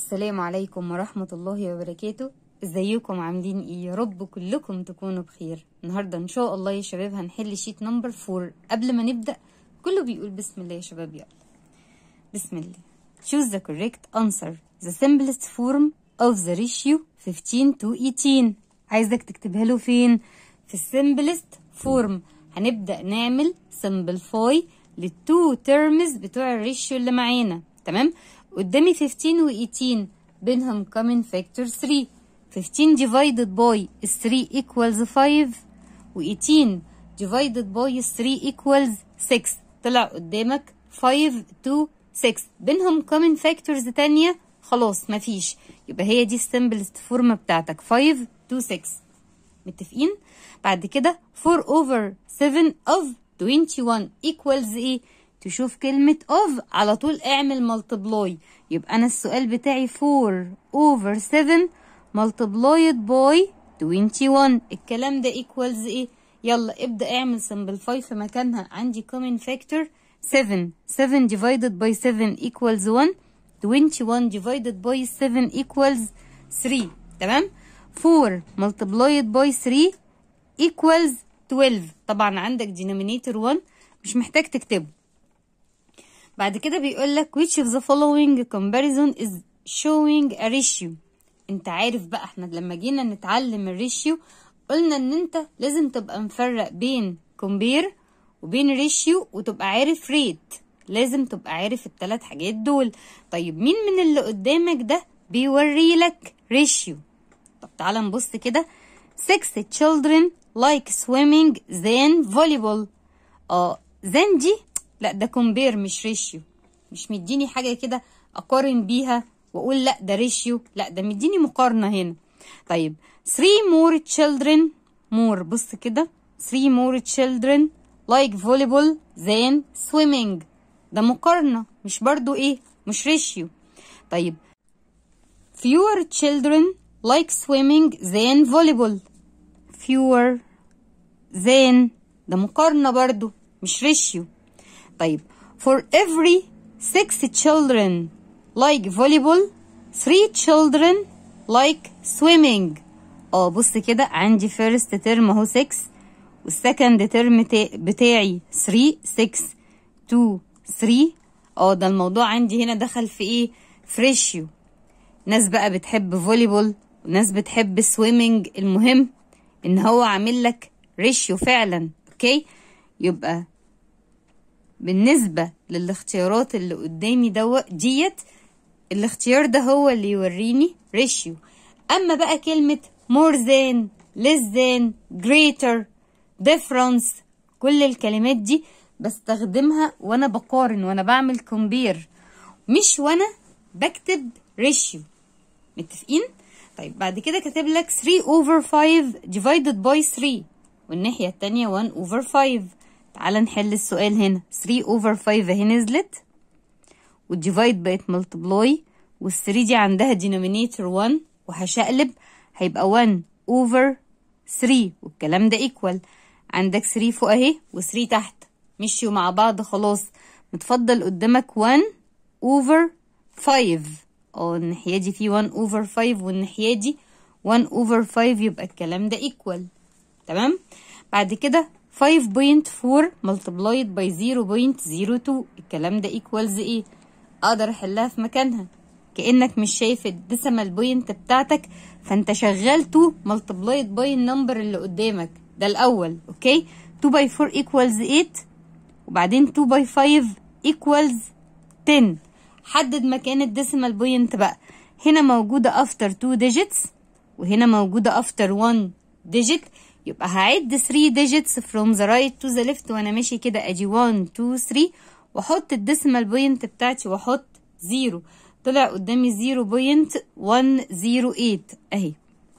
السلام عليكم ورحمة الله وبركاته ازيكم عاملين ايه يا رب كلكم تكونوا بخير النهاردة ان شاء الله يا شباب هنحل شيت نمبر فور قبل ما نبدأ كله بيقول بسم الله يا شباب يلا بسم الله choose the correct answer the simplest form of the ratio 15 to 18 عايزك تكتبها له فين في simplest form هنبدأ نعمل simplify للتو terms بتوع الريشيو اللي معانا تمام قدامي 15 و 18 بينهم common factor 3 15 divided by 3 equals 5 و 18 divided by 3 equals 6 طلع قدامك 5 to 6 بينهم common factors تانية خلاص مفيش يبقى هي دي السمبلست فورم بتاعتك 5 to 6 متفقين بعد كده 4 over 7 of 21 equals ايه تشوف كلمة of على طول اعمل multiply يبقى أنا السؤال بتاعي 4 over 7 multiplied by 21 الكلام ده equals ايه يلا ابدأ اعمل simplify في مكانها عندي common factor 7 7 divided by 7 equals 1 21 divided by 7 equals 3 تمام 4 multiplied by 3 equals 12 طبعا عندك denominator 1 مش محتاج تكتبه بعد كده بيقول لك which of the following comparison is showing a ratio انت عارف بقى احنا لما جينا نتعلم الريشيو قلنا ان انت لازم تبقى مفرق بين compare وبين ratio وتبقى عارف rate لازم تبقى عارف الثلاث حاجات دول طيب مين من اللي قدامك ده بيوري لك ratio طب تعالى نبص كده six children like swimming than volleyball اه than دي لا ده كومبير مش ريشيو مش مديني حاجة كده أقارن بيها وأقول لا ده ريشيو لا ده مديني مقارنة هنا طيب three more children more بص كده three more children like volleyball than swimming ده مقارنة مش برضو ايه مش ريشيو طيب fewer children like swimming than volleyball fewer than ده مقارنة برضو مش ريشيو طيب for every six children like volleyball three children like swimming اه بص كده عندي first term اهو 6 والسكند ترم بتاعي 3 6 2 3 اه ده الموضوع عندي هنا دخل في ايه في ريشيو ناس بقى بتحب فوليبول وناس بتحب سويمنج المهم ان هو عامل لك ريشيو فعلا اوكي يبقى بالنسبة للاختيارات اللي قدامي دوت ديت الاختيار ده هو اللي يوريني ريشيو اما بقى كلمة more than less than greater difference كل الكلمات دي بستخدمها وانا بقارن وانا بعمل كومبير مش وانا بكتب ريشيو متفقين طيب بعد كده كاتب لك 3 over 5 divided by 3 والناحية التانية 1 over 5 تعال نحل السؤال هنا 3 over 5 اهي نزلت والديفايد بقت ملتبلاي وال3 دي عندها denominator 1 وهشقلب هيبقى 1 over 3 والكلام ده equal عندك 3 فوق اهي و3 تحت مشيوا مع بعض خلاص متفضل قدامك 1 over 5 اه الناحية دي في 1 over 5 والناحية دي 1 over 5 يبقى الكلام ده equal تمام بعد كده 5.4 multiplied by 0.02 الكلام ده equals ايه اقدر احلها في مكانها كانك مش شايف الديسيمال بوينت بتاعتك فانت شغلته multiplied by النمبر اللي قدامك ده الاول اوكي 2 by 4 equals 8 وبعدين 2 by 5 equals 10 حدد مكان الديسيمال بوينت بقى هنا موجودة after 2 digits وهنا موجودة after 1 digit يبقى هعد 3 digits from the right to the left وانا ماشي كده ادي 1 2 3 واحط الديسيمال بوينت بتاعتي واحط 0 طلع قدامي 0.108 اهي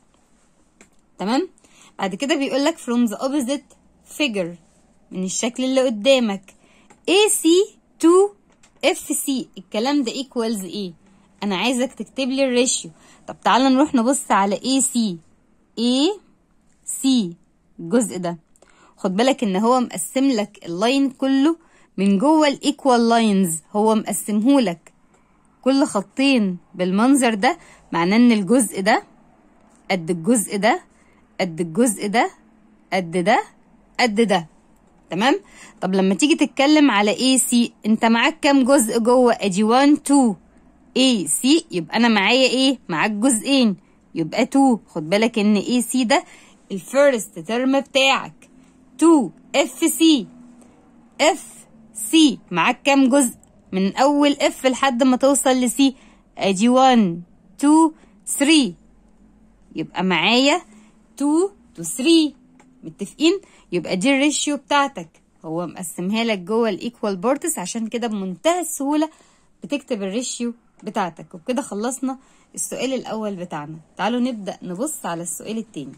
تمام بعد كده بيقول لك from the opposite figure من الشكل اللي قدامك AC to FC الكلام ده equals ايه انا عايزك تكتب لي الريشيو طب تعالى نروح نبص على AC A سي الجزء ده خد بالك ان هو مقسم لك اللاين كله من جوه الايكوال لاينز هو مقسمهولك كل خطين بالمنظر ده معناه ان الجزء ده قد الجزء ده قد الجزء ده قد ده قد ده تمام طب لما تيجي تتكلم على اي سي انت معاك كام جزء جوه ادي 1 2 اي سي يبقى انا معايا ايه معاك جزئين يبقى 2 خد بالك ان اي سي ده الفيرست ترم بتاعك 2 اف سي اف سي معاك كام جزء من اول اف لحد ما توصل لسي ادي 1 2 3 يبقى معايا 2 to 3 متفقين يبقى دي الريشيو بتاعتك هو مقسمها لك جوه الايكوال بارتس عشان كده بمنتهى السهوله بتكتب الريشيو بتاعتك وبكده خلصنا السؤال الاول بتاعنا تعالوا نبدا نبص على السؤال التاني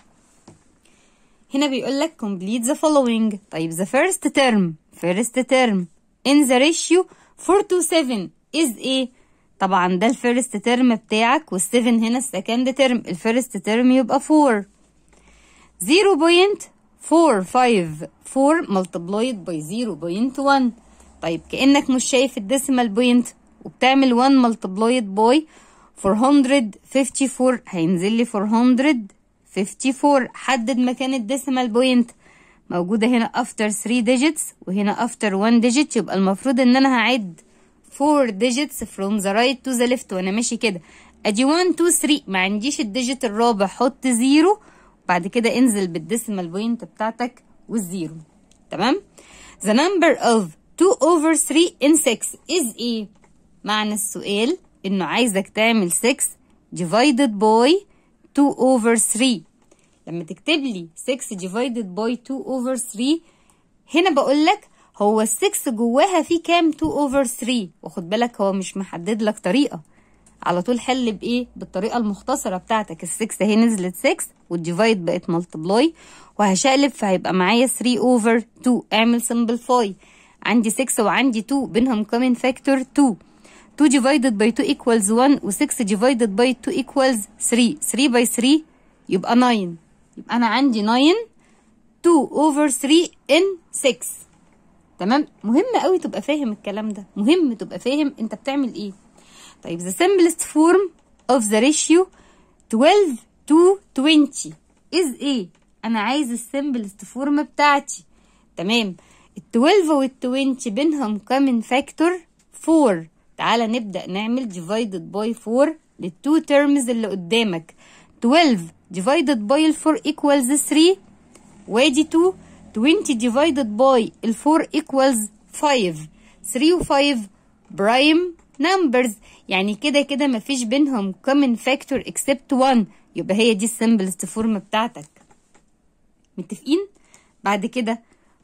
هنا بيقول لك complete the following طيب the first term first term in the ratio 4 to 7 is ايه طبعا ده الفيرست ترم بتاعك والسيفن هنا السكند ترم الفيرست ترم يبقى 4 0.454 multiplied by 0.1 طيب كأنك مش شايف الديسيمال بوينت وبتعمل 1 multiplied by 454 هينزل لي 454 حدد مكان الديسيمال بوينت موجودة هنا after 3 digits وهنا after 1 digit يبقى المفروض ان انا هعد 4 digits from the right to the left وانا ماشي كده ادي 1 2 3 ما عنديش الديجيت الرابع حط زيرو بعد كده انزل بالديسيمال بوينت بتاعتك والزيرو تمام the number of 2 over 3 in 6 is ايه معنى السؤال انه عايزك تعمل 6 divided by 2 over 3 لما تكتب لي 6 divided by 2 over 3 هنا بقول لك هو ال 6 جواها فيه كام 2 over 3 وخد بالك هو مش محدد لك طريقه على طول حل بايه بالطريقه المختصره بتاعتك ال 6 اهي نزلت 6 والديفايد بقت ملتبلاي وهشقلب فهيبقى معايا 3 اوفر 2 اعمل سمبلفاي عندي 6 وعندي 2 بينهم كومن فاكتور 2 2 divided by 2 equals 1 و 6 divided by 2 equals 3 3 by 3 يبقى 9 يبقى انا عندي 9 2 over 3 in 6 تمام مهم قوي تبقى فاهم الكلام ده مهم تبقى فاهم انت بتعمل ايه طيب the simplest form of the ratio 12 to 20 is ايه انا عايز السمبلست فورم بتاعتي تمام ال 12 وال 20 بينهم common factor 4 تعالى نبدأ نعمل divided by 4 للتو terms اللي قدامك 12 divided by ال 4 equals 3 وادي 2 20 divided by ال 4 equals 5 3 و 5 prime numbers يعني كده كده مفيش بينهم common factor except 1 يبقى هي دي السمبلست فورم بتاعتك متفقين بعد كده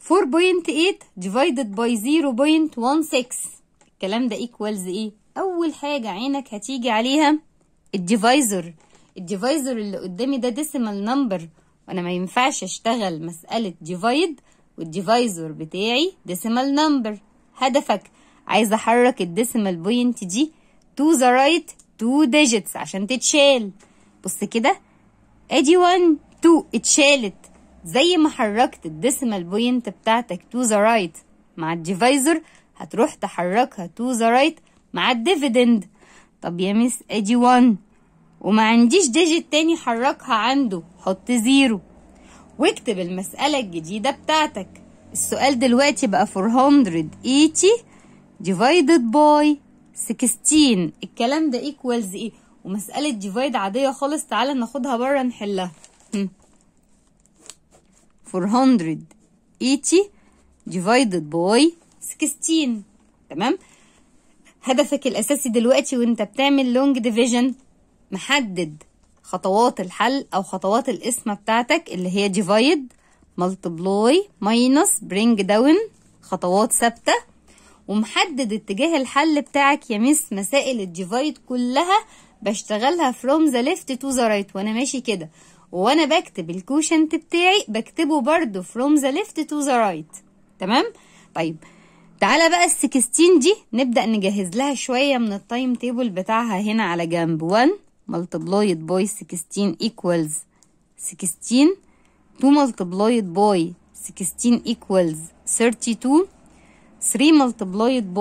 4.8 divided by 0.16 الكلام ده equals ايه اول حاجة عينك هتيجي عليها الديفايزر الديفايزر اللي قدامي ده ديسيمال نمبر وانا ما ينفعش اشتغل مسألة ديفايد والديفايزر بتاعي ديسيمال نمبر هدفك عايزه احرك الديسيمال بوينت دي تو ذا رايت تو ديجيتس عشان تتشال بص كده ادي 1 2 اتشالت زي ما حركت الديسيمال بوينت بتاعتك تو ذا رايت مع الديفايزر هتروح تحركها تو ذا رايت مع الديفيدند طب يا مس ادي 1 وما عنديش ديجيت تاني حركها عنده حط زيرو واكتب المسألة الجديدة بتاعتك السؤال دلوقتي بقى 480 divided by 16 الكلام ده equals ايه ومسألة ديفايد عادية خالص تعالى ناخدها بره نحلها 480 divided by 16 تمام هدفك الأساسي دلوقتي وانت بتعمل لونج ديفيجن محدد خطوات الحل أو خطوات القسمة بتاعتك اللي هي divide multiply minus bring down خطوات ثابتة ومحدد اتجاه الحل بتاعك يا مس مسائل الديفايد كلها بشتغلها from the left to the right وانا ماشي كده وانا بكتب الكوشنت بتاعي بكتبه برضو from the left to the right تمام طيب تعالى بقى ال 16 دي نبدأ نجهز لها شوية من التايم تيبل بتاعها هنا على جنب 1 multiplied by 16 equals 16 2 multiplied by 16 equals 32 3 multiplied by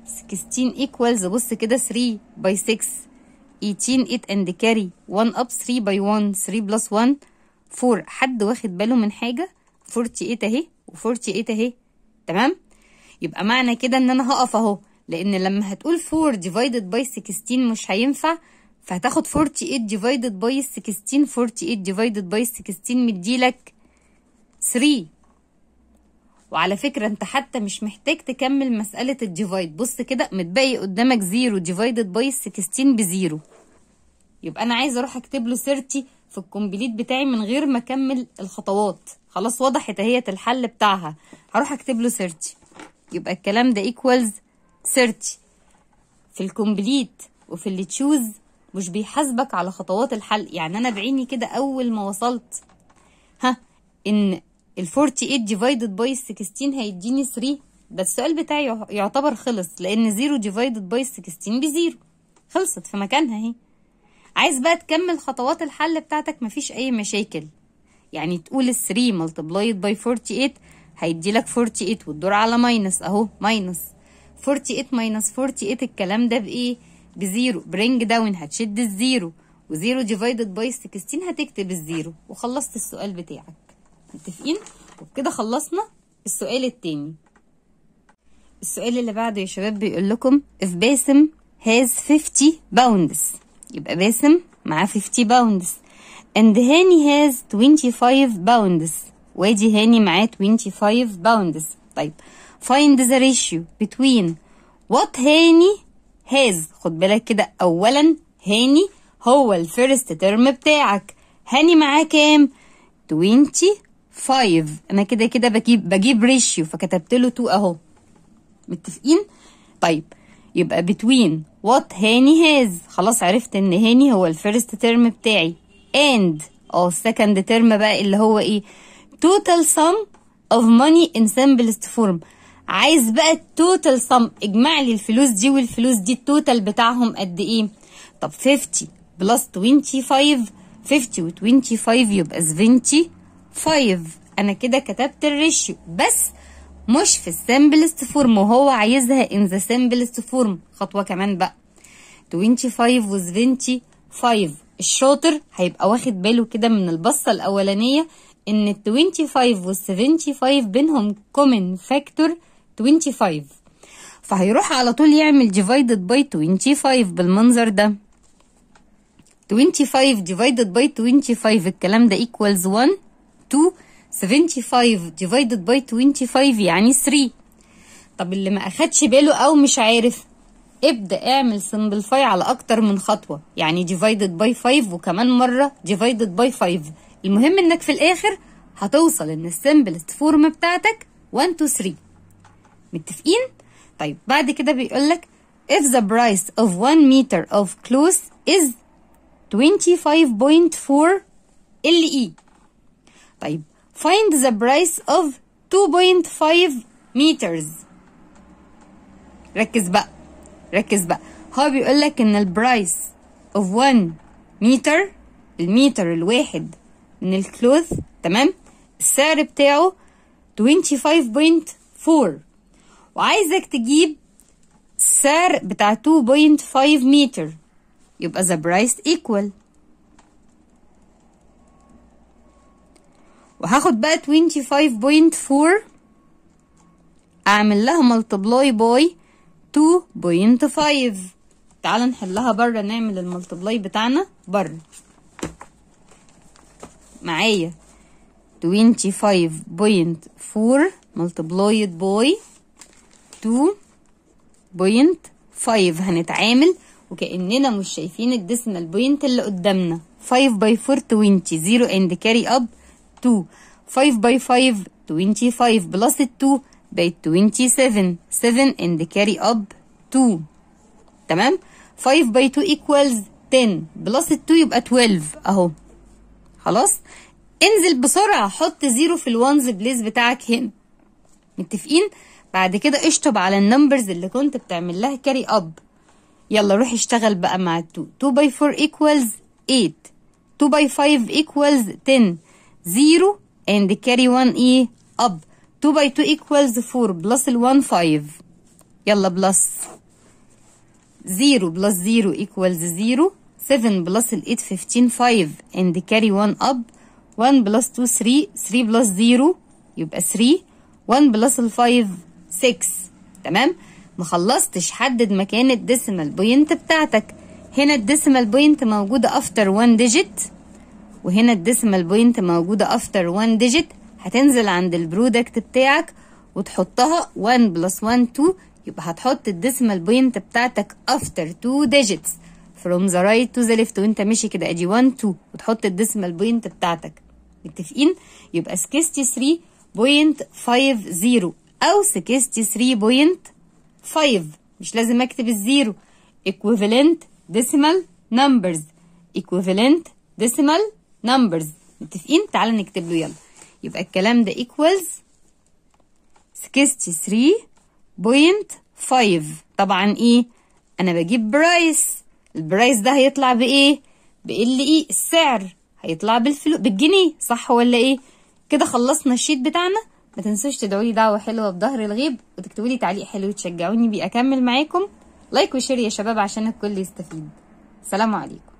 16 equals بص كده 3 by 6 18 8 and carry 1 up 3 by 1 3 plus 1 4 حد واخد باله من حاجة 48 اهي و48 اهي تمام يبقى معنى كده ان انا هقف اهو لان لما هتقول 4 divided by 16 مش هينفع فهتاخد 48 divided by 16 48 divided by 16 مديلك 3 وعلى فكرة انت حتى مش محتاج تكمل مسألة الديفايد بص كده متبقي قدامك 0 divided by 16 بزيرو يبقى انا عايزه اروح اكتب له 30 في الكومبليت بتاعي من غير ما اكمل الخطوات خلاص وضحت اهيت الحل بتاعها هروح اكتب له 30 يبقى الكلام ده equals 30 في الكومبليت وفي اللي تشوز مش بيحاسبك على خطوات الحل يعني انا بعيني كده اول ما وصلت ها ان ال 48 divided by 16 هيديني 3 ده السؤال بتاعي يعتبر خلص لان 0 divided by 16 بزيرو خلصت في مكانها اهي عايز بقى تكمل خطوات الحل بتاعتك مفيش اي مشاكل يعني تقول ال 3 multiplied by 48 هيدي لك 48 وتدور على ماينس اهو ماينس 48 ماينس 48 الكلام ده بايه بزيرو برينج داون هتشد الزيرو وزيرو ديفايدد باي 16 هتكتب الزيرو وخلصت السؤال بتاعك متفقين وبكده خلصنا السؤال التاني السؤال اللي بعده يا شباب بيقول لكم if باسم has 50 pounds يبقى باسم معاه 50 pounds and هاني has 25 pounds وادي هاني معاه 25 pounds طيب find the ratio between what هاني has خد بالك كده اولا هاني هو الفيرست ترم بتاعك هاني معاه كام 25 انا كده كده بجيب بجيب ريشيو فكتبت له 2 اهو متفقين طيب يبقى between what هاني has خلاص عرفت ان هاني هو الفيرست ترم بتاعي and اه السكند ترم بقى اللي هو ايه total sum of money in simplest form عايز بقى التوتال sum اجمع لي الفلوس دي والفلوس دي التوتال بتاعهم قد ايه طب 50 بلس 25 50 و 25 يبقى 75 انا كده كتبت الريشيو بس مش في السمبلست فورم وهو عايزها in the simplest form خطوة كمان بقى 25 و 75 الشاطر هيبقى واخد باله كده من البصة الأولانية إن ال 25 وال 75 بينهم common factor 25 فهيروح على طول يعمل divided by 25 بالمنظر ده 25 divided by 25 الكلام ده equals 1 2 75 divided by 25 يعني 3 طب اللي ما اخدش باله او مش عارف ابدأ اعمل simplify على اكتر من خطوة يعني divided by 5 وكمان مرة divided by 5 المهم انك في الاخر هتوصل ان السمبلست فورم بتاعتك 1 2 3 متفقين طيب بعد كده بيقولك if the price of 1 meter of clothes is 25.4 LE طيب find the price of 2.5 meters ركز بقى ركز بقى هو بيقول لك ان البرايس of 1 متر المتر الواحد من الكلوث تمام السعر بتاعه 25.4 وعايزك تجيب السعر بتاع 2.5 متر يبقى the price equal وهاخد بقى 25.4 اعمل لها multiply by 2.5 تعال نحلها بره نعمل الملتبلاي بتاعنا بره معايا 25.4 multiplied by 2.5 هنتعامل وكأننا مش شايفين الديسمال بوينت اللي قدامنا 5 by 4 20 0 and carry up 2 5 by 5 25 بلس ال 2 بقت 27 7 and carry up 2 تمام 5 by 2 equals 10 بلس ال 2 يبقى 12 اهو خلاص انزل بسرعة حط زيرو في الوانز بليس بتاعك هنا متفقين بعد كده اشطب على النمبرز اللي كنت بتعمل لها كاري اب يلا روح اشتغل بقى مع 2 2 by 4 equals 8 2 by 5 equals 10 0 and carry 1 ايه up 2 by 2 equals 4 plus ال 1 5 يلا بلس 0 بلس 0 equals 0 7 بلس ال 8 15 5 and carry 1 up 1 بلس 2 3 3 بلس 0 يبقى 3 1 بلس ال 5 6 تمام ما خلصتش حدد مكان الديسيمال بوينت بتاعتك هنا الديسيمال بوينت موجودة افتر 1 ديجيت وهنا الديسيمال بوينت موجودة افتر 1 ديجيت هتنزل عند البرودكت بتاعك وتحطها 1 بلس 1 2 يبقى هتحط الديسيمال بوينت بتاعتك افتر 2 digits from the right to the left وانت ماشي كده ادي 1 2 وتحط الديسيمال بوينت بتاعتك متفقين يبقى 63.50 او 63.5 مش لازم اكتب الزيرو equivalent decimal numbers equivalent decimal numbers متفقين تعال نكتب له يلا يبقى الكلام ده equals 63.5 طبعا ايه انا بجيب برايس البرايس ده هيطلع بايه بال ايه السعر هيطلع بالفلو بالجنيه صح ولا ايه كده خلصنا الشيت بتاعنا ما تنسوش تدعوا لي دعوه حلوه بظهر الغيب وتكتبوا لي تعليق حلو تشجعوني بيه اكمل معاكم لايك وشير يا شباب عشان الكل يستفيد سلام عليكم